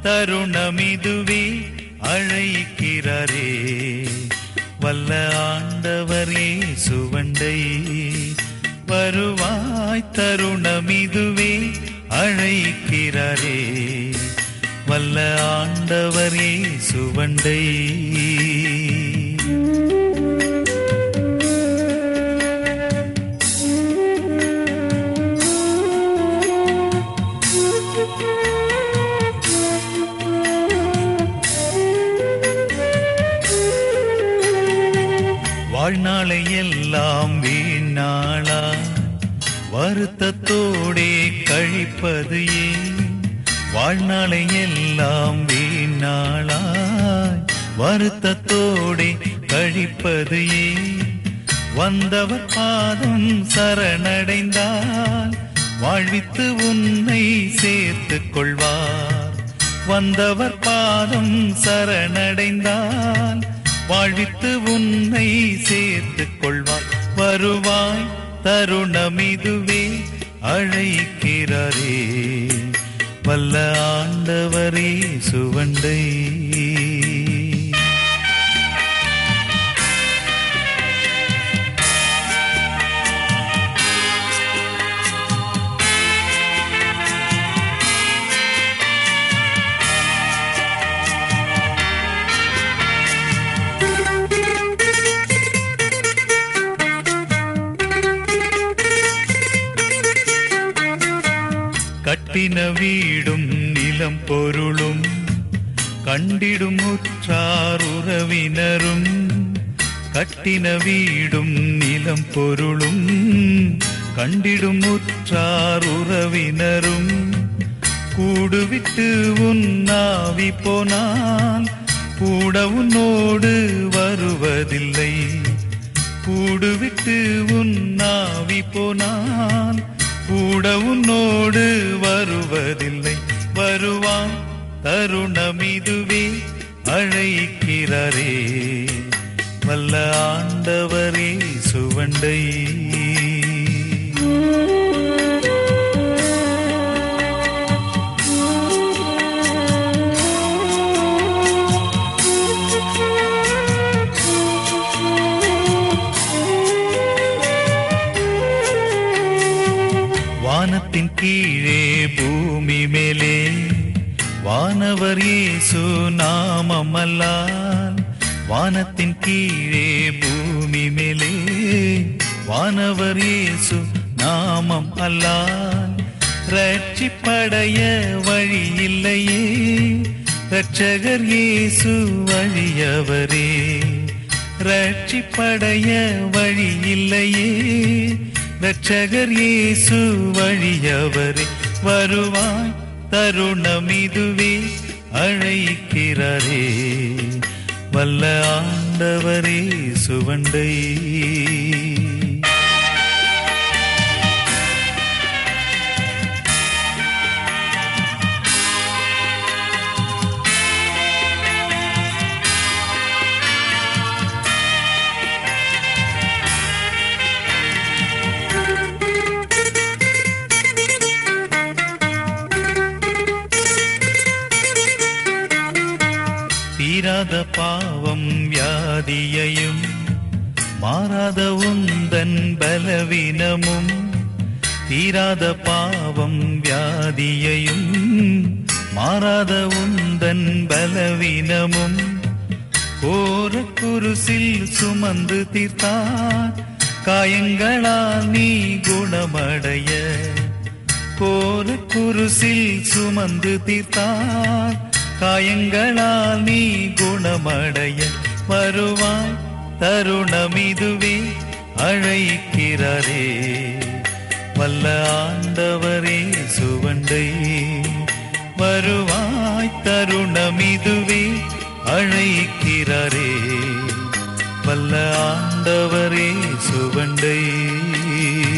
தருணமிதுவே அழைக்கிறாரே வல்ல ஆண்டவரே சுவண்டை வருவாய் தருணமிதுவே அழைக்கிறாரே வல்ல ஆண்டவரே சுவண்டை வாழ்நாளை எல்லாம் வீணாளா வருத்தத்தோடே கழிப்பது ஏன் வாழ்நாளை எல்லாம் வீணாளாய் வருத்தத்தோடே கழிப்பது ஏன் வந்தவர் பாதம் சரணடைந்தால் வாழ்வித்து உன்னை சேர்த்துக் கொள்வார் வந்தவர் பாதம் சரணடைந்தால் வாழ்வித்து உன்னை சேர்த்துக் கொள்வார் வருவாய் தருணமிதுவே அழைக்கிறாரே வல்ல ஆண்டவரே சுவண்டை கட்டின வீடும் நிலம் பொருளும் கண்டிடும் உற்றார் உறவினரும் கட்டின வீடும் நிலம் பொருளும் கண்டிடும் உற்றார் உறவினரும் கூடுவிட்டு உன்னாவி போனால் கூட உன்னோடு வருவதில்லை கூடுவிட்டு உன்னாவி போனால் கூட உன்னோடு வருவதில்லை வருவான் தருணமிதுவே அழைக்கிறாரே வல்ல ஆண்டவரே சுவண்டை வானத்தின் கீழே பூமி மேலே வானவர் இயேசு நாமமல்லால் வானத்தின் கீழே பூமி மேலே வானவர் இயேசு நாமம் அல்லால் ரட்சிப்படைய வழி இல்லையே ரட்சகர் இயேசு வழியவரே ரட்சிப்படைய வழி இல்லையே ரட்சகர் இயேசு வழியவரே வருவாய் தருணமிதுவே அழைக்கிறாரே வல்ல ஆண்டவரே சுவண்டை தீராத பாவம் வியாதியையும் மாறாத உந்தன் பலவீனமும் தீராத பாவம் வியாதியையும் மாறாத உந்தன் பலவீனமும் கோர குருசில் சுமந்து தீர்த்தார் காயங்களால் நீ குணமடைய கோர குருசில் சுமந்து தீர்த்தார் காயங்களால் நீ குணமடைய வருவாய் தருணமிதுவே அழைக்கிறாரே வல்ல ஆண்டவரே சுவண்டை வருவாய் தருணமிதுவே அழைக்கிறாரே வல்ல ஆண்டவரே சுவண்டை